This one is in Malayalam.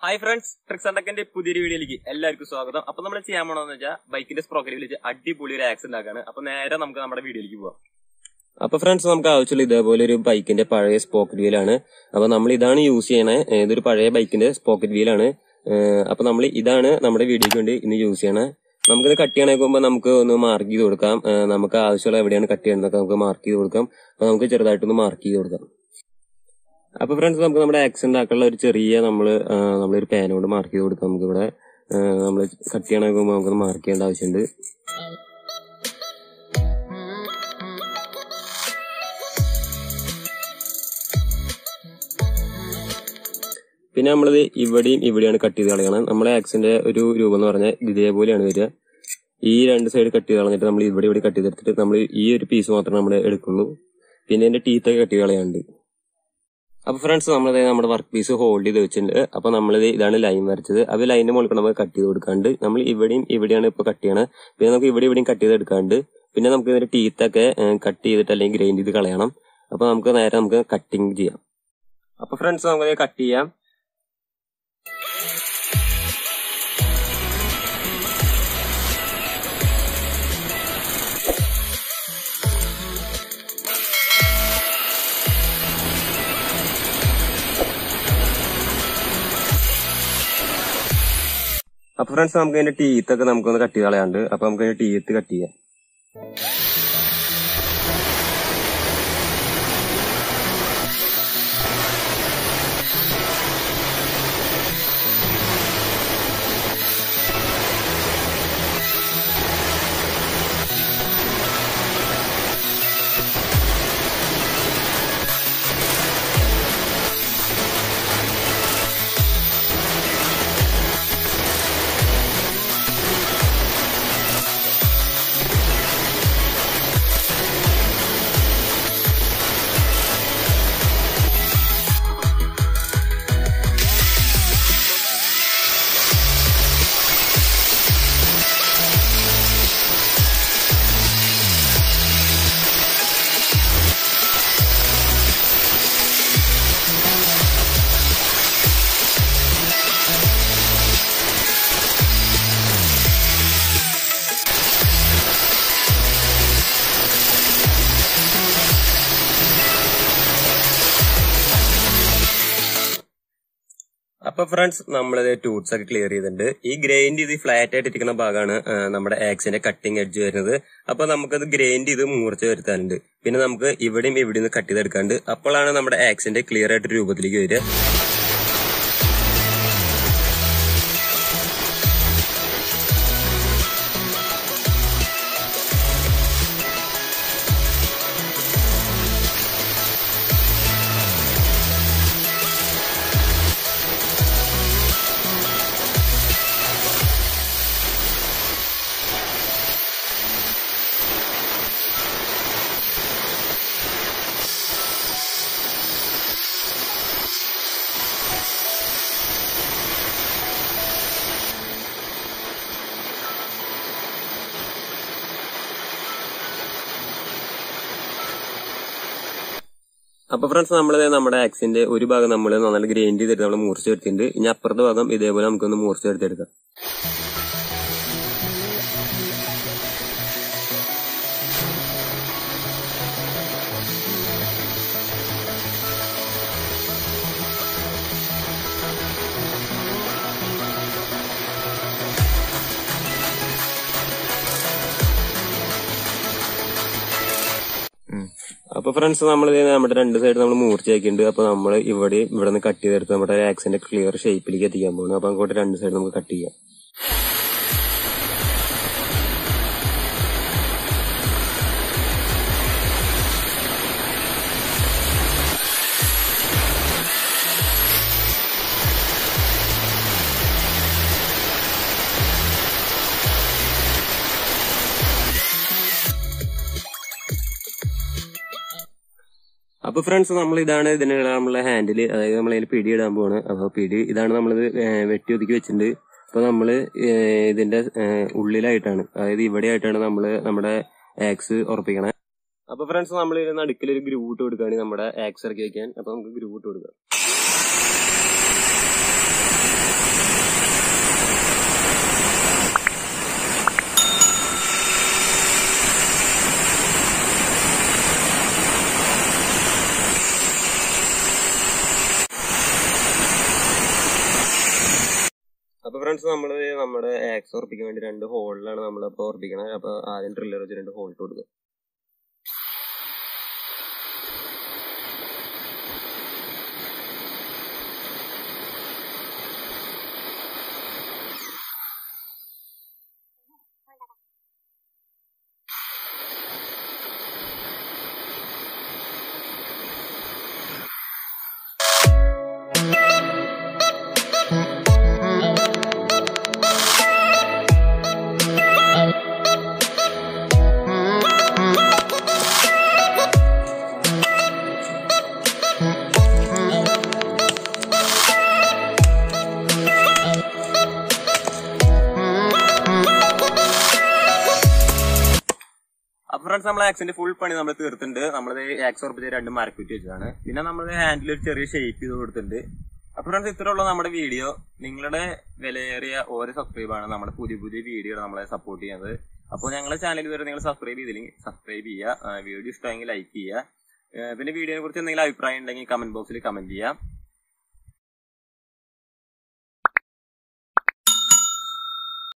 ഹായ് ഫ്രണ്ട്സ് ട്രിക്സ് അണ്ടക്കിന്റെ പുതിയൊരു വീഡിയോയിലേക്ക് എല്ലാവർക്കും സ്വാഗതം അപ്പൊ നമ്മൾ ചെയ്യാൻ പോണെന്ന് വെച്ചാൽ ബൈക്കിന്റെ സ്പ്രോക്കറ്റിൽ വെച്ച് അടിപൊളി ഒരു ആക്സിഡന്റ് ആക്കാണ് അപ്പൊ നേരെ നമുക്ക് നമ്മുടെ വീഡിയോയിലേക്ക് പോവാം അപ്പൊ ഫ്രണ്ട്സ് നമുക്ക് ആവശ്യമുള്ള ഇതേപോലെ ഒരു ബൈക്കിന്റെ പഴയ സ്പോക്കറ്റ് വീലാണ് അപ്പൊ നമ്മൾ ഇതാണ് യൂസ് ചെയ്യണേ ഏ, ഇതൊരു പഴയ ബൈക്കിന്റെ സ്പോക്കറ്റ് വീലാണ് അപ്പൊ നമ്മൾ ഇതാണ് നമ്മുടെ വീഡിയോക്ക് വേണ്ടി ഇന്ന് യൂസ് ചെയ്യണേ നമുക്കിത് കട്ട് ചെയ്യണേക്കുമ്പോ നമുക്ക് ഒന്ന് മാർക്ക് ചെയ്ത് കൊടുക്കാം ഏ, നമുക്ക് ആവശ്യമുള്ള എവിടെയാണ് കട്ട് ചെയ്യേണ്ടതൊക്കെ നമുക്ക് മാർക്ക് ചെയ്ത് കൊടുക്കാം അപ്പൊ നമുക്ക് ചെറുതായിട്ടൊന്ന് മാർക്ക് ചെയ്ത് കൊടുക്കാം അപ്പൊ ഫ്രണ്ട്സ് നമുക്ക് നമ്മുടെ ആക്സിഡന്റ് ആക്കാനുള്ള ഒരു ചെറിയ നമ്മൾ നമ്മളൊരു പേന കൊണ്ട് മാർക്ക് ചെയ്ത് കൊടുക്കാം നമുക്ക് ഇവിടെ നമ്മൾ കട്ട് ചെയ്യണേക്കുമ്പോ നമുക്കൊന്ന് മാർക്ക് ചെയ്യേണ്ട ആവശ്യമുണ്ട് പിന്നെ നമ്മളിത് ഇവിടെയും ഇവിടെയാണ് കട്ട് ചെയ്ത് കളയണം നമ്മുടെ ആക്സിന്റെ ഒരു രൂപം എന്ന് പറഞ്ഞാൽ ഇതേപോലെയാണ് വരിക ഈ രണ്ട് സൈഡ് കട്ട് ചെയ്ത് കളഞ്ഞിട്ട് നമ്മൾ ഇവിടെ ഇവിടെ കട്ട് ചെയ്തെടുത്തിട്ട് നമ്മൾ ഈ ഒരു പീസ് മാത്രമേ നമ്മൾ എടുക്കുള്ളൂ പിന്നെ ഇതിന്റെ ടീത്തൊക്കെ കട്ട് ചെയ്ത് കളയാനുണ്ട് അപ്പൊ ഫ്രണ്ട്സ് നമ്മളിത് നമ്മുടെ വർക്ക് പീസ് ഹോൾഡ് ചെയ്ത് വെച്ചിട്ടുണ്ട് അപ്പൊ നമ്മളിത് ഇതാണ് ലൈൻ വരച്ചത് അത് ലൈനിന്റെ മുകളിൽ നമുക്ക് കട്ട് ചെയ്ത് കൊടുക്കാണ്ട് നമ്മൾ ഇവിടെയും ഇവിടെയാണ് ഇപ്പൊ കട്ട് ചെയ്യണത് പിന്നെ നമുക്ക് ഇവിടെ ഇവിടെയും കട്ട് ചെയ്ത് എടുക്കാണ്ട് പിന്നെ നമുക്ക് ഇതിന്റെ ടീത്തൊക്കെ കട്ട് ചെയ്തിട്ട് അല്ലെങ്കിൽ ഗ്രൈൻഡ് ചെയ്ത് കളയണം അപ്പൊ നമുക്ക് നേരെ നമുക്ക് കട്ടിങ് ചെയ്യാം അപ്പൊ ഫ്രണ്ട്സ് നമുക്ക് കട്ട് ചെയ്യാം അപ്പൊ ഫ്രണ്ട്സ് നമുക്ക് അതിന്റെ ടീത്ത് ഒക്കെ നമുക്കൊന്ന് കട്ട് ചെയ്ത് കളയാണ്ട് അപ്പൊ നമുക്ക് അതിന്റെ ടീത്ത് കട്ട് ചെയ്യാം അപ്പൊ ഫ്രണ്ട്സ് നമ്മളിത് ടൂട്ട്സ് ഒക്കെ ക്ലിയർ ചെയ്തിട്ടുണ്ട് ഈ ഗ്രൈൻഡ് ചെയ്ത് ഫ്ലാറ്റ് ആയിട്ട് ഇരിക്കുന്ന ഭാഗമാണ് ആ, നമ്മുടെ ആക്സിന്റെ കട്ടിങ് എഡ്ജ് വരുന്നത് അപ്പൊ നമുക്കത് ഗ്രൈൻഡ് ചെയ്ത് മൂർച്ച വരുത്താനുണ്ട് പിന്നെ നമുക്ക് ഇവിടെയും ഇവിടെയും കട്ട് ചെയ്തെടുക്കാണ്ട് അപ്പോഴാണ് നമ്മുടെ ആക്സിന്റെ ക്ലിയർ ആയിട്ട് രൂപത്തിലേക്ക് വരിക അപ്പൊ ഫ്രണ്ട്സ് നമ്മൾ നമ്മുടെ ആക്സിന്റെ ഒരു ഭാഗം നമ്മൾ നന്നായി ഗ്രൈൻഡ് ചെയ്തിട്ട് നമ്മൾ മൂർച്ച വരുത്തിയിട്ടുണ്ട് ഇനി അപ്പുറത്തെ ഭാഗം ഇതേപോലെ നമുക്കൊന്ന് മൂർച്ച വരുത്തിയെടുക്കാം അപ്പൊ ഫ്രണ്ട്സ് നമ്മൾ നമ്മുടെ രണ്ട് സൈഡ് നമ്മൾ മൂർച്ചയാക്കിയിട്ടുണ്ട് അപ്പൊ നമ്മൾ ഇവിടെ ഇവിടെ നിന്ന് കട്ട് ചെയ്തെടുത്ത് നമ്മുടെ ആക്സിന്റെ ക്ലിയർ ഷേപ്പിലേക്ക് എത്തിക്കാൻ പോകുന്നു അപ്പൊ അങ്ങോട്ട് രണ്ട് സൈഡ് നമുക്ക് കട്ട് ചെയ്യാം അപ്പൊ ഫ്രണ്ട്സ് നമ്മൾ ഇതാണ് ഇതിനുള്ള നമ്മളെ ഹാൻഡിൽ അതായത് നമ്മൾ അതിൽ പിടി ഇടാൻ പോവാണ് അപ്പൊ പിടി ഇതാണ് നമ്മളിത് ഏഹ് വെട്ടി ഒതുക്കി വെച്ചിട്ടുണ്ട് അപ്പൊ നമ്മള് ഏഹ് ഇതിന്റെ ഏഹ് ഉള്ളിലായിട്ടാണ് അതായത് ഇവിടെ ആയിട്ടാണ് നമ്മള് നമ്മുടെ ആക്സ് ഉറപ്പിക്കണേ അപ്പൊ ഫ്രണ്ട്സ് നമ്മൾ നടുക്കിൽ ഒരു ഗ്രൂ ഇട്ട് കൊടുക്കുകയാണ് നമ്മുടെ ആക്സ് ഇറക്കി വെക്കാൻ അപ്പൊ നമുക്ക് ഗ്രൂ ഇട്ട് കൊടുക്കാം അപ്പൊ ഫ്രണ്ട്സ് നമ്മള് നമ്മുടെ ആക്സ് ഉറപ്പിക്കാൻ വേണ്ടി രണ്ട് ഹോളിലാണ് നമ്മൾ ഇപ്പൊ ഉറപ്പിക്കണത് അപ്പൊ ആദ്യം ഡ്രില്ലർ വെച്ച് രണ്ട് ഹോൾട്ട് കൊടുക്കുക അപ്പൊ ഫ്രണ്ട്സ് നമ്മൾ ആക്സിന്റെ ഫുൾ പണി നമ്മൾ തീർത്തിട്ടുണ്ട് നമ്മളത് ആക്സ് ഉറപ്പിച്ച് രണ്ട് മരക്കുറ്റി വെച്ചതാണ് പിന്നെ നമ്മൾ ഹാൻഡിൽ ഒരു ചെറിയ ഷേപ്പ് ചെയ്ത് കൊടുത്തിട്ടുണ്ട് അപ്പൊ ഫ്രണ്ട്സ് ഇത്ര ഉള്ള നമ്മുടെ വീഡിയോ നിങ്ങളുടെ വിലയേറിയ ഓരോ സബ്സ്ക്രൈബാണ് നമ്മുടെ പുതിയ പുതിയ വീഡിയോ നമ്മളെ സപ്പോർട്ട് ചെയ്യുന്നത് അപ്പോൾ ഞങ്ങളുടെ ചാനൽ ഇതുവരെ നിങ്ങൾ സബ്സ്ക്രൈബ് ചെയ്തില്ലെങ്കിൽ സബ്സ്ക്രൈബ് ചെയ്യുക വീഡിയോ ഇഷ്ടമെങ്കിൽ ലൈക്ക് ചെയ്യുക ഏഹ് പിന്നെ വീഡിയോയെ കുറിച്ച് എന്തെങ്കിലും അഭിപ്രായം ഉണ്ടെങ്കിൽ കമന്റ് ബോക്സിൽ കമന്റ് ചെയ്യാം